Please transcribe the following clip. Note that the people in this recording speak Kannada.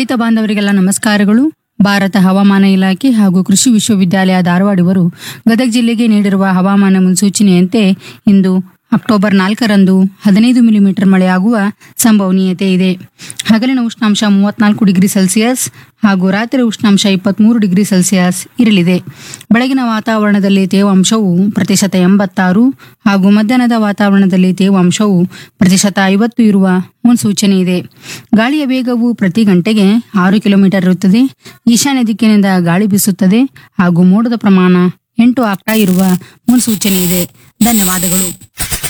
ರೈತ ಬಾಂಧವರಿಗೆಲ್ಲ ನಮಸ್ಕಾರಗಳು ಭಾರತ ಹವಾಮಾನ ಇಲಾಖೆ ಹಾಗೂ ಕೃಷಿ ವಿಶ್ವವಿದ್ಯಾಲಯ ಧಾರವಾಡ ಇವರು ಗದಗ ಜಿಲ್ಲೆಗೆ ನೀಡಿರುವ ಹವಾಮಾನ ಮುನ್ಸೂಚನೆಯಂತೆ ಇಂದು ಅಕ್ಟೋಬರ್ ನಾಲ್ಕರಂದು ಹದಿನೈದು ಮಿಲಿಮೀಟರ್ ಮಳೆಯಾಗುವ ಸಂಭವನೀಯತೆ ಇದೆ ಹಗಲಿನ ಉಷ್ಣಾಂಶ ಮೂವತ್ನಾಲ್ಕು ಡಿಗ್ರಿ ಸೆಲ್ಸಿಯಸ್ ಹಾಗೂ ರಾತ್ರಿ ಉಷ್ಣಾಂಶ ಇಪ್ಪತ್ಮೂರು ಡಿಗ್ರಿ ಸೆಲ್ಸಿಯಸ್ ಇರಲಿದೆ ಬೆಳಗಿನ ವಾತಾವರಣದಲ್ಲಿ ತೇವಾಂಶವು ಪ್ರತಿಶತ ಎಂಬತ್ತಾರು ಹಾಗೂ ಮಧ್ಯಾಹ್ನದ ವಾತಾವರಣದಲ್ಲಿ ತೇವಾಂಶವು ಪ್ರತಿಶತ ಐವತ್ತು ಇರುವ ಮುನ್ಸೂಚನೆ ಇದೆ ಗಾಳಿಯ ವೇಗವು ಪ್ರತಿ ಗಂಟೆಗೆ ಆರು ಕಿಲೋಮೀಟರ್ ಇರುತ್ತದೆ ಈಶಾನ್ಯ ದಿಕ್ಕಿನಿಂದ ಗಾಳಿ ಬೀಸುತ್ತದೆ ಹಾಗೂ ಮೋಡದ ಪ್ರಮಾಣ ಎಂಟು ಆಗ್ತಾ ಇರುವ ಮುನ್ಸೂಚನೆ ಇದೆ ಧನ್ಯವಾದಗಳು